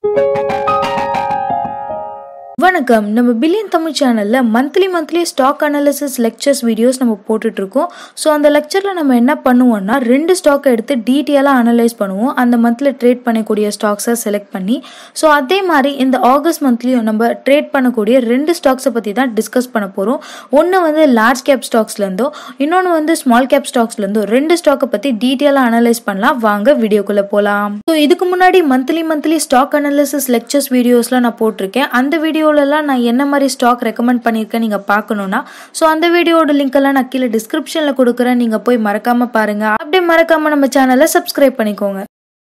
வணக்கம் நம்ம பில்லியன் தமிழ் சேனலில் monthly monthly stock analysis lectures videos நம்ம போட்டுட்ருக்கோம் ஸோ அந்த லெக்சரில் நம்ம என்ன பண்ணுவோம்னா ரெண்டு ஸ்டாக்கை எடுத்து டீட்டெயிலாக அனலைஸ் பண்ணுவோம் அந்த மந்தில் ட்ரேட் பண்ணக்கூடிய ஸ்டாக்ஸை செலக்ட் பண்ணி ஸோ அதே மாதிரி இந்த ஆகஸ்ட் மந்த்லேயும் நம்ம ட்ரேட் பண்ணக்கூடிய ரெண்டு ஸ்டாக்ஸை பற்றி தான் டிஸ்கஸ் பண்ண போகிறோம் ஒன்று வந்து லார்ஜ் கேப் ஸ்டாக்ஸ்லேருந்தோ இன்னொன்று வந்து ஸ்மால் கேப் ஸ்டாக்ஸ்லேருந்தோ ரெண்டு ஸ்டாக்கை பற்றி டீட்டெயிலாக அனலைஸ் பண்ணலாம் வாங்க வீடியோக்குள்ளே போகலாம் ஸோ இதுக்கு முன்னாடி monthly monthly stock analysis lectures வீடியோஸ்லாம் நான் போட்டிருக்கேன் அந்த வீடியோலலாம் நான் என்ன மாதிரி ஸ்டாக் ரெக்கமெண்ட் பண்ணியிருக்கேன் நீங்கள் பார்க்கணுன்னா ஸோ அந்த வீடியோட லிங்க் எல்லாம் நான் கீழே டிஸ்கிரிப்ஷனில் கொடுக்குறேன் நீங்கள் போய் மறக்காமல் பாருங்கள் அப்படியே மறக்காமல் நம்ம சேனலை சப்ஸ்கிரைப் பண்ணிக்கோங்க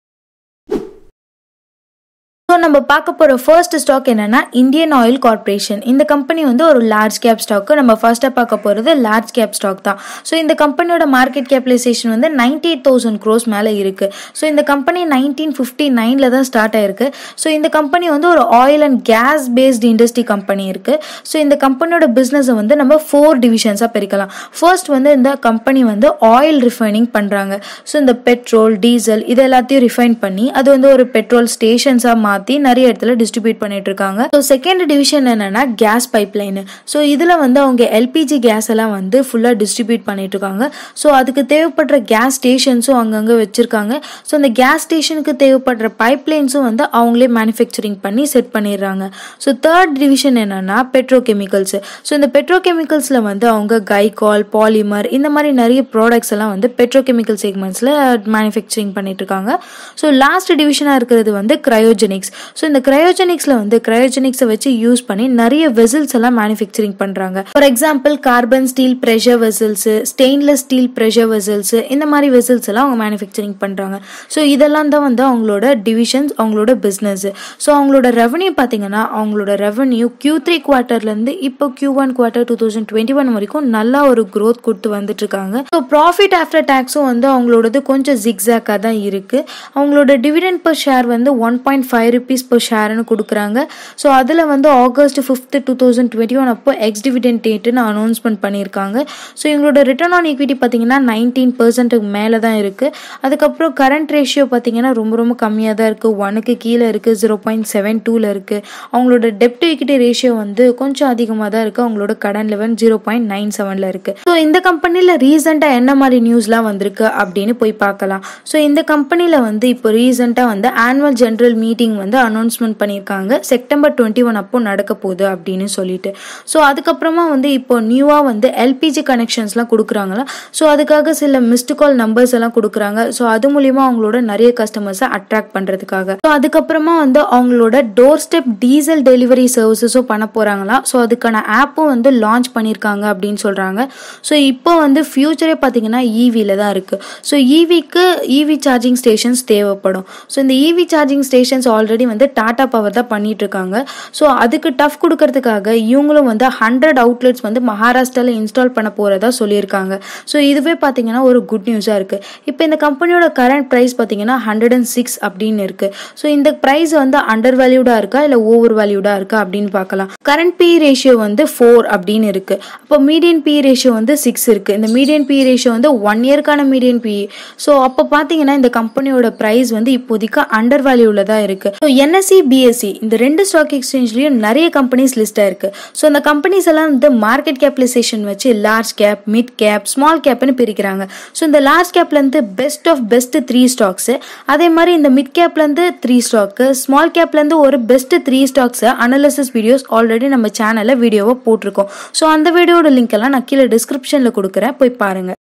ஸோ நம்ம பார்க்க போகிற ஃபர்ஸ்ட் ஸ்டாக் என்னன்னா இந்தியன் ஆயில் கார்ப்பரேஷன் இந்த கம்பெனி வந்து ஒரு லார்ஜ் கேப் ஸ்டாக்கு நம்ம ஃபர்ஸ்ட்டாக பார்க்க போகிறது லார்ஜ் கேப் ஸ்டாக் தான் ஸோ இந்த கம்பெனியோட மார்க்கெட் கேபிடலைசேஷன் வந்து நைன்டி எயிட் தௌசண்ட் க்ரோஸ் மேலே இருக்குது ஸோ இந்த கம்பெனி நைன்டீன் ஃபிஃப்டி நைனில் தான் ஸ்டார்ட் ஆயிருக்கு ஸோ இந்த கம்பெனி வந்து ஒரு oil and gas based industry company இருக்குது ஸோ இந்த கம்பெனியோட பிஸ்னஸை வந்து நம்ம ஃபோர் டிவிஷன்ஸாக பிரிக்கலாம் ஃபர்ஸ்ட் வந்து இந்த கம்பெனி வந்து ஆயில் ரிஃபைனிங் பண்ணுறாங்க ஸோ இந்த பெட்ரோல் டீசல் இது எல்லாத்தையும் ரிஃபைன் பண்ணி அது வந்து ஒரு பெட்ரோல் ஸ்டேஷன்ஸாக மாற்றி நிறைய இடத்துல டிஸ்ட்ரிபியூட் பண்ணிட்டு இருக்காங்க ஸோ செகண்ட் டிவிஷன் என்னன்னா கேஸ் பைப் லைன் ஸோ இதில் வந்து அவங்க எல்பிஜி கேஸ் எல்லாம் வந்து ஃபுல்லாக டிஸ்ட்ரிபியூட் பண்ணிட்டு இருக்காங்க ஸோ அதுக்கு தேவைப்படுற கேஸ் ஸ்டேஷன்ஸும் அங்கங்கே வச்சிருக்காங்க ஸோ அந்த கேஸ் ஸ்டேஷனுக்கு தேவைப்படுற பைப் லைன்ஸும் வந்து அவங்களே மேனுஃபேக்சரிங் பண்ணி செட் பண்ணிடுறாங்க ஸோ தேர்ட் டிவிஷன் என்னன்னா பெட்ரோ கெமிக்கல்ஸ் ஸோ இந்த பெட்ரோ கெமிக்கல்ஸில் வந்து அவங்க கைகால் பாலிமர் இந்த மாதிரி நிறைய ப்ராடக்ட்ஸ் எல்லாம் வந்து பெட்ரோ கெமிக்கல் செக்மெண்ட்ஸில் மேனுஃபேக்சரிங் பண்ணிட்டு இருக்காங்க ஸோ லாஸ்ட் டிவிஷனாக இருக்கிறது வந்து கிரையோஜெனிக்ஸ் ஸோ இந்த கிரையோஜெனிக்ஸில் வந்து கிரையோஜெனிக்ஸை வச்சு யூஸ் பண்ணி நிறைய வெசல்ஸ் எல்லாம் மேனுஃபேக்சரிங் பண்ணுறாங்க for example carbon steel pressure vessels stainless steel pressure vessels இந்த மாதிரி வெசல்ஸ் எல்லாம் அவங்க மேனுஃபேக்சரிங் பண்ணுறாங்க ஸோ இதெல்லாம் தான் வந்து அவங்களோட டிவிஷன்ஸ் அவங்களோட பிஸ்னஸ் ஸோ அவங்களோட ரெவன்யூ பார்த்தீங்கன்னா அவங்களோட ரெவன்யூ கியூ த்ரீ குவார்ட்டர்லேருந்து இப்போ Q one quarter two thousand twenty one வரைக்கும் நல்லா ஒரு க்ரோத் கொடுத்து வந்துட்டு இருக்காங்க ஸோ ப்ராஃபிட் ஆஃப்டர் டேக்ஸும் வந்து அவங்களோடது கொஞ்சம் ஜிக்ஸாக்காக தான் இருக்குது அவங்களோட டிவிடெண்ட் பர் ஷேர் வந்து one point five rupees per ஷேர்னு கொடுக்குறாங்க ஸோ அதில் வந்து August fifth two thousand twenty one அப்போ எக்ஸ் டிவிடெண்ட் டேட்டுன்னு அனௌன்ஸ்மெண்ட் பண்ணியிருக்காங்க ஸோ இவங்களோட ரிட்டர்ன் ஆன் ஈக்விட்டி பார்த்தீங்கன்னா நைன்டீன் பர்சன்ட்டுக்கு மேலே தான் இருக்குது அதுக்கப்புறம் கரண்ட் ரேஷியோ பார்த்தீங்கன்னா ரொம்ப ரொம்ப கம்மியாக தான் இருக்குது ஒனுக்கு கீழே இருக்குது ஜீரோ பாயிண்ட் செவன் டூவில் இருக்குது அவங்களோட டெப்ட் ஈக்விட்டி ரேஷியோ வந்து கொஞ்சம் அதிகமாக தான் இருக்குது அவங்களோட கடன் லெவன் ஜீரோ பாயிண்ட் நைன் செவனில் இருக்குது ஸோ இந்த கம்பெனியில் ரீசெண்டாக என்ன மாதிரி நியூஸ்லாம் வந்திருக்கு அப்படின்னு போய் பார்க்கலாம் ஸோ இந்த கம்பெனியில் வந்து இப்போ ரீசெண்டாக வந்து ஆனுவல் ஜென்ரல் மீட்டிங் வந்து அனௌன்ஸ்மெண்ட் பண்ணியிருக்காங்க செப்டம்பர் டுவெண்ட்டி ஒன் அப்போ நடக்க போகுது அப்படின்னு சொல்லிட்டு ஸோ அதுக்கப்புறமா வந்து இப்போ நியூவாக வந்து எல்பிஜி கனெக்ஷன்ஸ்லாம் கொடுக்குறாங்களா ஸோ அதுக்காக சில மிஸ்டு கால் நம்பர்ஸ் எல்லாம் கொடுக்குறாங்க ஸோ அது மூலியமா அவங்களோட நிறைய கஸ்டமர்ஸை அட்ராக்ட் பண்ணுறதுக்காக ஸோ அதுக்கப்புறமா வந்து அவங்களோட டோர் ஸ்டெப் டீசல் டெலிவரி சர்வீசஸும் பண்ண போகிறாங்களா ஸோ அதுக்கான ஆப்பும் வந்து லான்ச் பண்ணியிருக்காங்க அப்படின்னு சொல்கிறாங்க ஸோ இப்போ வந்து ஃபியூச்சரே பார்த்தீங்கன்னா ஈவியில் தான் இருக்குது ஸோ ஈவிக்கு ஈவி சார்ஜிங் ஸ்டேஷன்ஸ் தேவைப்படும் ஸோ இந்த ஈவி சார்ஜிங் ஸ்டேஷன்ஸ் ஆல்ரெடி வந்து டாடா பவர் தான் பண்ணிட்டு இருக்காங்க ஸோ அதுக்கு டஃப் கொடுக்கறதுக்காக இவங்களும் வந்து ஹண்ட்ரட் அவுட்லெட்ஸ் வந்து மகாராஷ்டிராவில் இன்ஸ்டால் பண்ண போகிறதா சொல்லியிருக்காங்க ஸோ இதுவே பார்த்தீங்கன்னா ஒரு குட் நியூஸாக இருக்குது இப்போ இந்த கம்பெனியோட கரண்ட் ப்ரைஸ் பார்த்தீங்கன்னா ஹண்ட்ரட் அண்ட் சிக்ஸ் அப்படின்னு இருக்குது ஸோ இந்த ப்ரைஸ் வந்து அண்டர் வேல்யூடாக இருக்கா இல்லை ஓவர் வேல்யூடாக இருக்கா அப்படின்னு பார்க்கலாம் கரண்ட் பி ரேஷியோ வந்து ஃபோர் அப்படின்னு இருக்குது அப்போ மீடியன் பி ரேஷியோ வந்து சிக்ஸ் இருக்குது இந்த மீடியன் பி ரேஷியோ வந்து ஒன் இயர்க்கான மீடியன் பி ஸோ அப்போ பார்த்தீங்கன்னா இந்த கம்பெனியோட ப்ரைஸ் வந்து இப்போதைக்கு அண்டர் வேல்யூவில் தான் இருக்குது ஸோ என்எஸ்சி பிஎஸ்சி இந்த ரெண்டு ஸ்டாக் எக்ஸ்சேஞ்ச்லேயும் நிறைய கம்பெனிஸ் லிஸ்ட்டாக இருக்குது ஸோ அந்த கம்பெனிஸ் எல்லாம் வந்து மார்க்கெட் கேபிடலைசேஷன் வச்சு large cap mid cap small கேப்னு பிரிக்கிறாங்க ஸோ இந்த லார்ஜ் கேப்லேருந்து best of best three stocks அதே மாதிரி இந்த மிட் கேப்லேருந்து த்ரீ ஸ்டாக்கு ஸ்மால் கேப்லேருந்து ஒரு பெஸ்ட் த்ரீ ஸ்டாக்ஸை அனாலிசிஸ் வீடியோஸ் ஆல்ரெடி நம்ம சேனலில் வீடியோவை போட்டிருக்கோம் ஸோ அந்த வீடியோட லிங்க் எல்லாம் நான் கீழே டிஸ்கிரிப்ஷனில் கொடுக்குறேன் போய் பாருங்கள்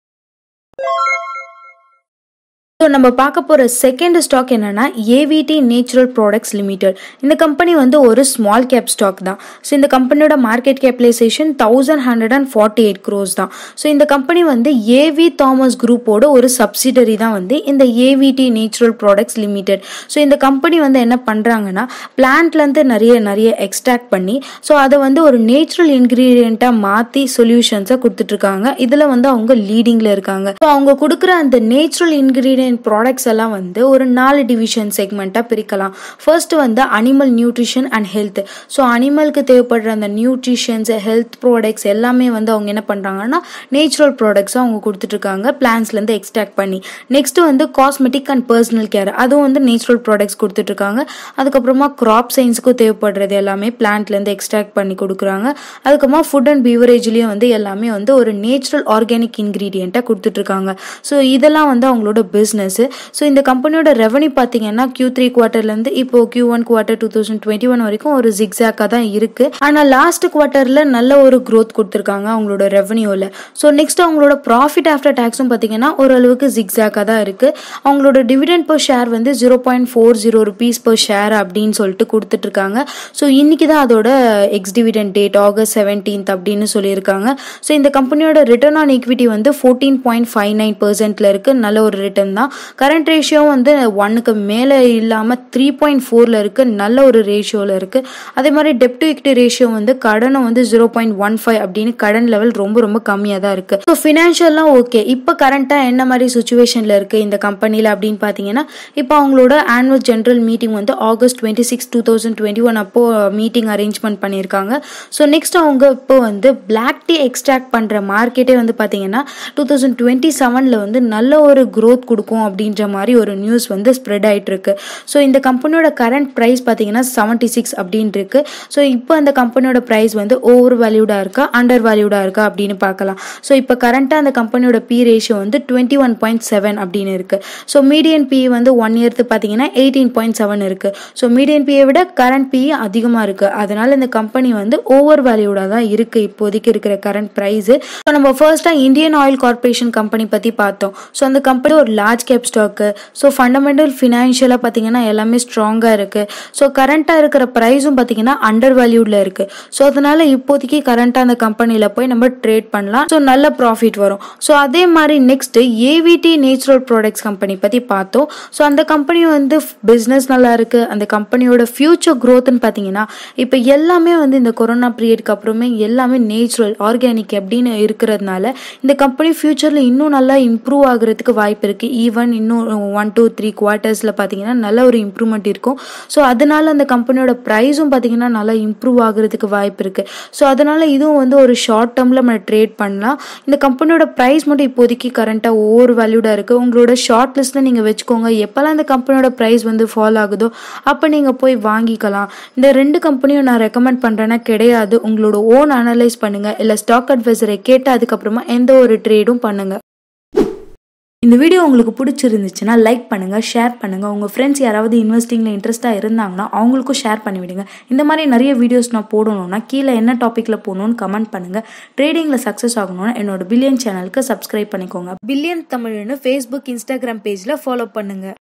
ஸோ நம்ம பார்க்க போகிற செகண்ட் ஸ்டாக் என்னன்னா ஏவிடி நேச்சுரல் ப்ராடக்ட்ஸ் லிமிடெட் இந்த கம்பெனி வந்து ஒரு ஸ்மால் கேப் ஸ்டாக் தான் ஸோ இந்த கம்பெனியோட market capitalisation thousand hundred and forty eight crores தான் ஸோ இந்த கம்பெனி வந்து ஏவி தாமஸ் குரூப்போட ஒரு சப்சிடரி தான் வந்து இந்த AVT natural products limited so இந்த கம்பெனி வந்து என்ன பண்ணுறாங்கன்னா பிளான்ட்லேருந்து நிறைய நிறைய எக்ஸ்ட்ராக்ட் பண்ணி ஸோ அதை வந்து ஒரு நேச்சுரல் இன்க்ரீடியண்ட்டாக மாற்றி சொல்யூஷன்ஸை கொடுத்துட்ருக்காங்க இதில் வந்து அவங்க லீடிங்கில் இருக்காங்க ஸோ அவங்க கொடுக்குற அந்த நேச்சுரல் இன்க்ரீடியன்ட் இன்க்ரீடியன்ட் ப்ராடக்ட்ஸ் எல்லாம் வந்து ஒரு நாலு டிவிஷன் செக்மெண்ட்டாக பிரிக்கலாம் ஃபர்ஸ்ட் வந்து animal nutrition and health so அனிமலுக்கு தேவைப்படுற அந்த நியூட்ரிஷன்ஸ் ஹெல்த் ப்ராடக்ட்ஸ் எல்லாமே வந்து அவங்க என்ன பண்ணுறாங்கன்னா நேச்சுரல் ப்ராடக்ட்ஸும் அவங்க கொடுத்துட்ருக்காங்க பிளான்ஸ்லேருந்து எக்ஸ்ட்ராக்ட் பண்ணி நெக்ஸ்ட் வந்து காஸ்மெட்டிக் அண்ட் பர்சனல் கேர் அதுவும் வந்து நேச்சுரல் ப்ராடக்ட்ஸ் கொடுத்துட்ருக்காங்க அதுக்கப்புறமா கிராப் சயின்ஸுக்கும் தேவைப்படுறது எல்லாமே பிளான்ட்லேருந்து எக்ஸ்ட்ராக்ட் பண்ணி கொடுக்குறாங்க அதுக்கப்புறமா ஃபுட் அண்ட் பீவரேஜ்லேயும் வந்து எல்லாமே வந்து ஒரு நேச்சுரல் ஆர்கானிக் இன்க்ரீடியண்ட்டாக கொடுத்துட்ருக்காங்க ஸோ இதெல்லாம் வந்து அவங்களோட பிஸ்னஸ் ஸோ இந்த கம்பெனியோட ரெவன்யூ பார்த்தீங்கன்னா கியூ த்ரீ குவார்ட்டர்லேருந்து இப்போ Q one quarter two thousand twenty one வரைக்கும் ஒரு ஜிக்ஸாக்காக தான் இருக்குது ஆனால் லாஸ்ட் குவார்ட்டரில் நல்ல ஒரு க்ரோத் கொடுத்துருக்காங்க அவங்களோட ரெவன்யூவில் ஸோ நெக்ஸ்ட் அவங்களோட ப்ராஃபிட் ஆஃப்டர் டேக்ஸும் பார்த்தீங்கன்னா ஓரளவுக்கு ஜிக்ஸாக்காக தான் இருக்குது அவங்களோட டிவிடெண்ட் per ஷேர் வந்து zero point four zero rupees per share அப்படின்னு சொல்லிட்டு கொடுத்துட்ருக்காங்க ஸோ இன்னைக்கு தான் அதோட ex dividend date August seventeenth அப்படின்னு சொல்லியிருக்காங்க ஸோ இந்த கம்பெனியோட ரிட்டர்ன் ஆன் ஈக்விட்டி வந்து ஃபோர்டீன் பாயிண்ட் ஃபைவ் நைன் பர்சன்ட்ல இருக்கு நல்ல ஒரு ரிட்டர்ன் தான் கரண்ட் ரேஷியோ வந்து ஒன்னுக்கு மேலே இல்லாமல் த்ரீ பாயிண்ட் ஃபோரில் இருக்கு நல்ல ஒரு ரேஷியோவில் இருக்கு அதே மாதிரி டெப்ட் டு இக்விட்டி ரேஷியோ வந்து கடனும் வந்து ஜீரோ பாயிண்ட் ஒன் ஃபைவ் அப்படின்னு கடன் லெவல் ரொம்ப ரொம்ப கம்மியாக தான் இருக்கு ஸோ ஃபினான்ஷியல்லாம் ஓகே இப்போ கரண்ட்டாக என்ன மாதிரி சுச்சுவேஷனில் இருக்கு இந்த கம்பெனியில் அப்படின்னு பார்த்தீங்கன்னா இப்போ அவங்களோட ஆனுவல் ஜென்ரல் மீட்டிங் வந்து August twenty six two thousand twenty one அப்போ மீட்டிங் அரேஞ்ச்மெண்ட் பண்ணியிருக்காங்க ஸோ நெக்ஸ்ட் அவங்க இப்போ வந்து பிளாக் டீ எக்ஸ்ட்ராக்ட் பண்ணுற மார்க்கெட்டே வந்து பார்த்தீங்கன்னா டூ தௌசண்ட் டுவெண்ட்டி செவனில் வந்து நல்ல ஒரு growth கொடுக்கும் அப்படின்ற மாதிரி ஒரு நியூஸ் வந்து ஸ்ப்ரெட் ஆயிட்டு இருக்கு ஸோ இந்த கம்பெனியோட கரண்ட் ப்ரைஸ் பார்த்தீங்கன்னா செவன்ட்டி சிக்ஸ் அப்படின்னு இருக்கு ஸோ இப்போ அந்த கம்பெனியோட ப்ரைஸ் வந்து ஓவர் வேல்யூடாக இருக்கா அண்டர் வேல்யூடாக இருக்கா அப்படின்னு பார்க்கலாம் ஸோ இப்போ கரண்ட்டாக அந்த கம்பெனியோட பி ரேஷியோ வந்து டுவெண்ட்டி ஒன் பாயிண்ட் செவன் அப்படின்னு இருக்கு ஸோ மீடியன் பி வந்து ஒன் இயர்த்து பார்த்தீங்கன்னா எயிட்டீன் பாயிண்ட் செவன் இருக்கு ஸோ மீடியன் பியை விட கரண்ட் பி அதிகமாக இருக்கு அதனால இந்த கம்பெனி வந்து ஓவர் வேல்யூடாக தான் இருக்கு இப்போதைக்கு இருக்கிற கரண்ட் ப்ரைஸ் ஸோ நம்ம ஃபர்ஸ்ட்டாக இந்தியன் ஆயில் கார்பரேஷன் கம்பெனி பற்றி பார்த்தோம் ஸோ அந்த கம்பெனி ஒரு large cap stock so fundamental ஃபினான்ஷியலாக பார்த்தீங்கன்னா எல்லாமே ஸ்ட்ராங்காக இருக்கு ஸோ கரண்ட்டாக இருக்கிற ப்ரைஸும் பார்த்தீங்கன்னா அண்டர் வேல்யூடில் இருக்கு ஸோ அதனால இப்போதைக்கு கரண்ட்டாக அந்த கம்பெனியில் போய் நம்ம ட்ரேட் பண்ணலாம் ஸோ நல்ல ப்ராஃபிட் வரும் ஸோ அதே மாதிரி next AVT natural products company பற்றி பார்த்தோம் ஸோ அந்த கம்பெனி வந்து பிஸ்னஸ் நல்லா இருக்கு அந்த கம்பெனியோட ஃபியூச்சர் க்ரோத்னு பார்த்தீங்கன்னா இப்போ எல்லாமே வந்து இந்த கொரோனா பீரியட்க்கு அப்புறமே எல்லாமே நேச்சுரல் ஆர்கானிக் அப்படின்னு இருக்கிறதுனால இந்த கம்பெனி ஃபியூச்சரில் இன்னும் நல்லா இம்ப்ரூவ் ஆகுறதுக்கு வாய்ப்பு இருக்குது ஈவன் இன்னும் ஒன் டூ த்ரீ குவார்ட்டர்ஸில் பார்த்தீங்கன்னா நல்ல ஒரு இம்ப்ரூவ்மெண்ட் இருக்கும் ஸோ அதனால அந்த கம்பெனியோட ப்ரைஸும் பார்த்தீங்கன்னா நல்லா இம்ப்ரூவ் ஆகுறதுக்கு வாய்ப்பு இருக்குது ஸோ அதனால இதுவும் வந்து ஒரு ஷார்ட் டேர்மில் நம்ம ட்ரேட் பண்ணலாம் இந்த கம்பெனியோட ப்ரைஸ் மட்டும் இப்போதைக்கு கரண்ட்டாக ஓவர் வேல்யூடாக இருக்குது உங்களோட ஷார்ட் லிஸ்ட்டில் நீங்கள் வச்சுக்கோங்க எப்போல்லாம் இந்த கம்பெனியோட ப்ரைஸ் வந்து ஃபால் ஆகுதோ அப்போ நீங்கள் போய் வாங்கிக்கலாம் இந்த ரெண்டு கம்பெனியும் நான் ரெக்கமெண்ட் பண்ணுறேன்னா கிடையாது உங்களோட ஓன் அனலைஸ் பண்ணுங்கள் இல்லை ஸ்டாக் அட்வைசரை கேட்டு அதுக்கப்புறமா எந்த ஒரு ட்ரேடும் பண்ணுங்கள் இந்த வீடியோ உங்களுக்கு பிடிச்சிருந்துச்சுன்னா லைக் பண்ணுங்கள் ஷேர் பண்ணுங்கள் உங்கள் ஃப்ரெண்ட்ஸ் யாராவது இன்வெஸ்டிங்கில் இன்ட்ரெஸ்ட்டாக இருந்தாங்கன்னா அவங்களுக்கும் ஷேர் பண்ணி விடுங்க இந்த மாதிரி நிறைய வீடியோஸ் நான் போடணும்னா கீழே என்ன டாப்பிக்கில் போகணும்னு கமெண்ட் பண்ணுங்கள் ட்ரேடிங்கில் சக்ஸஸ் ஆகணும்னா என்னோட பில்லியன் சேனலுக்கு சப்ஸ்கிரைப் பண்ணிக்கோங்க பில்லியன் தமிழ்னு ஃபேஸ்புக் இன்ஸ்டாகிராம் பேஜில் ஃபாலோ பண்ணுங்கள்